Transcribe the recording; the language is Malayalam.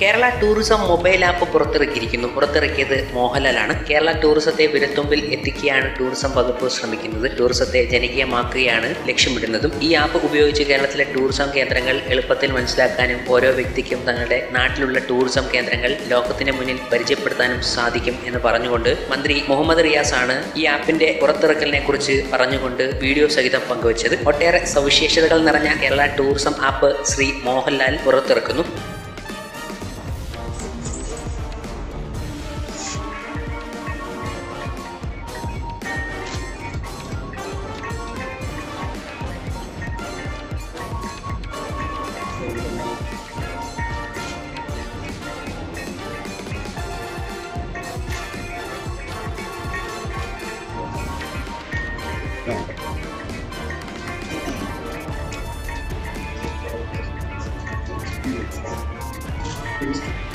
കേരള ടൂറിസം മൊബൈൽ ആപ്പ് പുറത്തിറക്കിയിരിക്കുന്നു പുറത്തിറക്കിയത് മോഹൻലാലാണ് കേരള ടൂറിസത്തെ വിരത്തുമ്പിൽ എത്തിക്കുകയാണ് ടൂറിസം വകുപ്പ് ശ്രമിക്കുന്നത് ടൂറിസത്തെ ജനകീയമാക്കുകയാണ് ലക്ഷ്യമിടുന്നതും ഈ ആപ്പ് ഉപയോഗിച്ച് കേരളത്തിലെ ടൂറിസം കേന്ദ്രങ്ങൾ എളുപ്പത്തിൽ മനസ്സിലാക്കാനും ഓരോ വ്യക്തിക്കും തങ്ങളുടെ നാട്ടിലുള്ള ടൂറിസം കേന്ദ്രങ്ങൾ ലോകത്തിന് മുന്നിൽ പരിചയപ്പെടുത്താനും സാധിക്കും എന്ന് പറഞ്ഞുകൊണ്ട് മന്ത്രി മുഹമ്മദ് റിയാസ് ആണ് ഈ ആപ്പിന്റെ പുറത്തിറക്കലിനെ കുറിച്ച് പറഞ്ഞുകൊണ്ട് വീഡിയോ സഹിതം പങ്കുവച്ചത് ഒട്ടേറെ സവിശേഷതകൾ നിറഞ്ഞ കേരള ടൂറിസം ആപ്പ് ശ്രീ മോഹൻലാൽ പുറത്തിറക്കുന്നു Thank you.